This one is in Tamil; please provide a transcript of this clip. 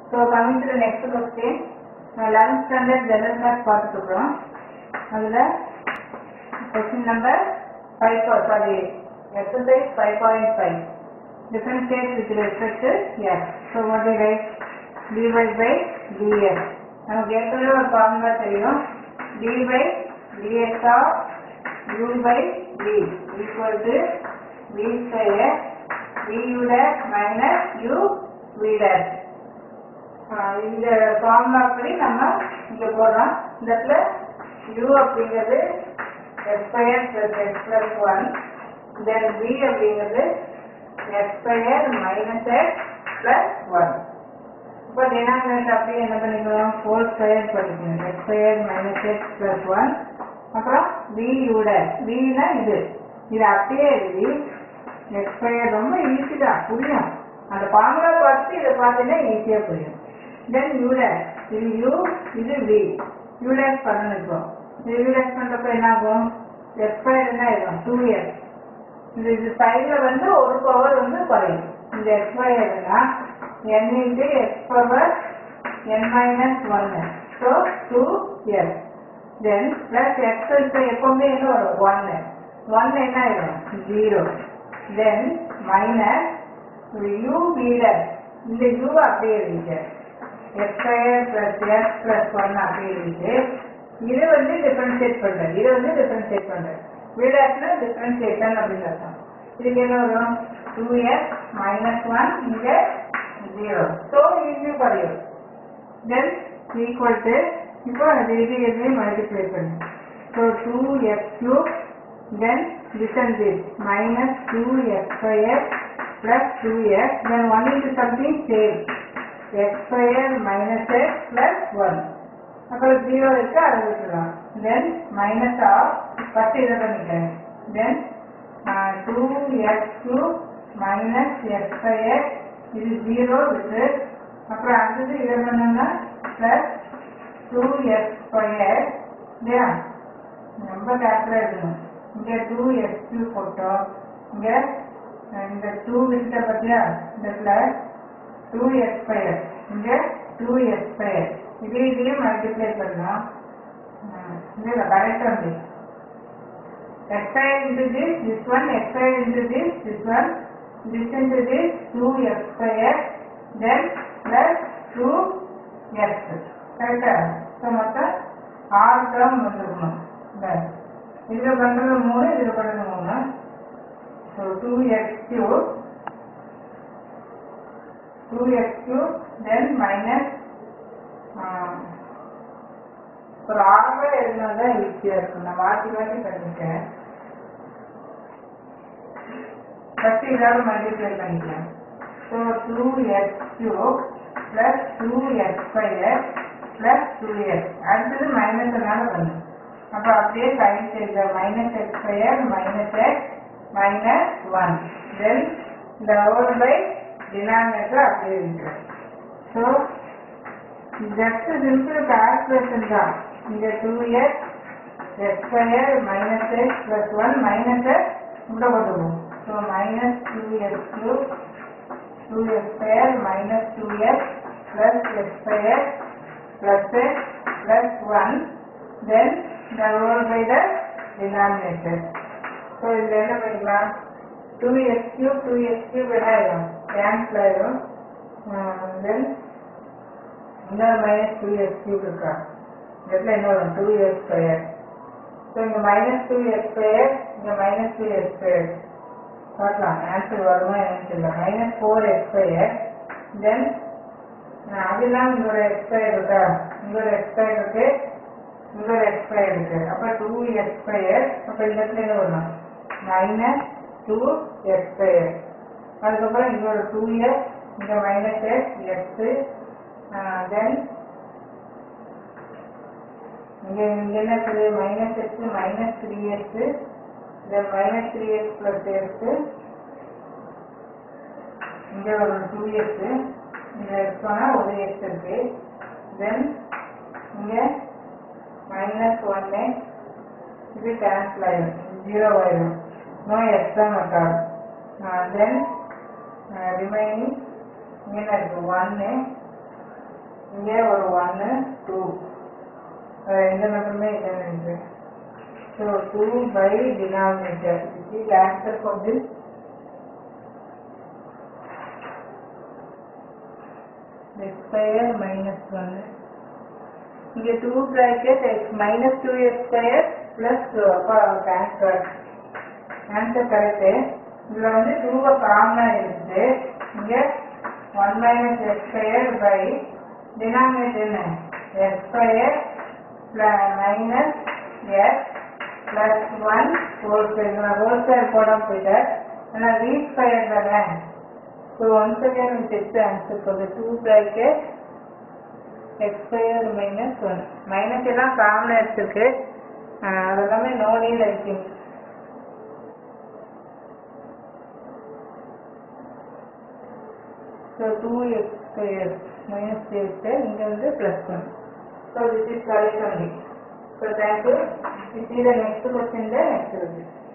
So coming to next question eleventh standard general maths பார்த்துட்டு இருக்கிறோம் அதில் question number five sorry exercise five point five differentiate with respect to x. So what we write? dy by dx. நமக்கு ஏற்கனவே ஒரு ஃபார்முலா தெரியும் dy dx of u by v equal to v square du dash minus u v dash. ஆஹ் இந்த ஃபார்முலா படி நம்ம இங்க போடுறோம் இந்த இடத்துல u அப்படிங்கிறது x square plus x plus one then v அப்படிங்கிறது x square minus x plus one இப்போ டினாமினேட்டர் அப்படியே என்ன பண்ணிக்கலாம் ஃபோர் ஸ்கொயர் பண்ணிக்கணும் x square minus x plus one அப்புறம் v யூட vனா இது இது அப்படியே எழுதி எக்ஸ் ஸ்கொயர் ரொம்ப ஈஸி தான் புரியும் அந்த ஃபார்முலா பார்த்து இதை பார்த்தீங்கன்னா ஈஸியாக புரியும் தென் யூட இது u இது v யூடேஸ் பண்ணணும் இப்போ இது யூடேஸ் பண்ணுறப்ப என்ன ஆகும் எக்ஸ் ஸ்கொயர் என்ன ஆகும் டூ எக்ஸ் இது இது சைடில் வந்து ஒரு பவர் வந்து குறையும் இந்த எக்ஸ் ஸ்கொயர்னா n into x power n minus ஒன்று so two x then plus x இப்போ எப்பவுமே என்ன வரும் ஒன்று ஒன்று என்ன ஆயிடும் ஜீரோ தென் மைனஸ் யூ வீலர் இந்த யூ அப்படியே இருக்கு x square plus x plus one அப்படியே இருக்கு இது வந்து டிஃபரன்ஷியேட் பண்ணுறது இது வந்து டிஃபரன்ஷியேட் பண்ணுறது வீடாட்னா டிஃபரன்ஷியேஷன் அப்படின்னு அர்த்தம் இதுக்கு என்ன வரும் டூ எக்ஸ் மைனஸ் ஒன் இங்கே zero so easy for you then equal to இப்போ அது இது எதுவும் மல்டிப்ளை பண்ணு so two x cube then this and this minus 2x square plus 2x then 1 into something same x square minus x plus 1 அப்புறம் 0 இருக்கு அதை விட்டுலாம் then minus of first இதை பண்ணிக்கிறேன் then uh, 2x cube minus x square இது 0 விட்டு அப்புறம் அடுத்தது இதை பண்ணோம்னா plus 2x square இல்லையா ரொம்ப கேர்ஃபுல்லாக இருக்கணும் இங்கே டூ எக்ஸ் கியூ போட்டோம் இங்கே இந்த டூ விட்ட பற்றியா இந்த பிளஸ் டூ எக்ஸ் ஸ்கொயர் இங்கே டூ எக்ஸ் ஸ்கொயர் இதே இதையும் மல்டிப்ளை பண்ணலாம் இதில் கரெக்ட் வந்து x square into this, this one, x square into this, this one, this into this, 2x square, then plus 2x. கரெக்டா ஸோ மொத்தம் ஆறு டேர்ம் வந்துருக்கணும் இந்த இதில் பண்ணுறது மூணு இதில் பண்ணுறது மூணு so two x cube two x cube then minus ஒரு ஆரம்பம் எழுதினா தான் ஈஸியாக இருக்கும் நான் மாற்றி மாற்றி பண்ணிட்டேன் ஃபஸ்ட்டு இதோட மல்டிப்ளை பண்ணிக்கலாம் so two x cube plus two x square plus two x அடுத்தது மைனஸ்னால பண்ணும் அப்போ அப்படியே சைன் செய்த minus x square minus x minus one then இந்த ஹோல் பை டினாமினேட்டர் அப்படியே இருக்கிறது ஸோ ஜஸ்ட் சிம்பிள் கால்குலேஷன் தான் இங்கே two x x square minus x plus one minus x உள்ள போட்டுருவோம் so minus two x cube two x square minus two x plus x square plus x plus one then the whole by the denominator. So இதில் என்ன பண்ணிக்கலாம் two x cube two x cube என்ன ஆயிடும் கேன்சல் ஆயிடும் தென் இன்னொரு மைனஸ் டூ எக்ஸ் கியூப் இருக்கா இதில் என்ன வரும் டூ எக்ஸ் ஸ்கொயர் ஸோ இங்கே மைனஸ் டூ எக்ஸ் ஸ்கொயர் இங்கே மைனஸ் டூ எக்ஸ் ஸ்கொயர் பார்க்கலாம் ஆன்சர் வருமா என்னன்னு தெரியல minus four x square then அது இல்லாமல் இங்கோட எக்ஸ் ஸ்கொயர் இருக்கா இங்கோட எக்ஸ் ஸ்கொயர் இருக்கு இன்னொரு எக்ஸ் ஸ்கொயர் இருக்கு அப்போ டூ எக்ஸ் ஸ்கொயர் அப்போ இந்த இடத்துல என்ன வரும் மைனஸ் டூ எக்ஸ் ஸ்கொயர் அதுக்கப்புறம் இங்கே ஒரு டூ எக்ஸ் இங்கே மைனஸ் எக்ஸ் எக்ஸு தென் இங்கே இங்கே என்ன இருக்குது minus x minus three x then minus three x plus x இங்கே ஒரு டூ எக்ஸு இங்கே எக்ஸ் போனால் ஒரு எக்ஸ் இருக்கு தென் இங்கே மைனஸ் ஒன்று இது கேன்சல் ஆயிடும் ஜீரோ ஆயிடும் no exam occur then remaining இங்கே இருக்கு ஒன்று இங்கே ஒரு ஒன்று டூ எந்த நம்பருமே இல்லை ஸோ டூ பை டினாமினேட்டர் இது answer for this x square minus ஒன்று இங்கே two bracket x minus two x square plus answer answer correct இதில் வந்து டூவை காமனாக இருக்குது இங்கே one minus x square by denominator என்ன x square minus x plus one whole square whole square போடாமல் போயிட்டார் ஆனால் வி ஸ்கொயர் தானே so once again we take the answer for the two bracket x square minus 1 minus எல்லாம் காமனாக எடுத்துருக்கு ஆஹ் அதெல்லாமே நோ நீட் ஐக்கியம் so two x square minus three square இங்கே வந்து plus one so this is correct only so thank you we see the next question the next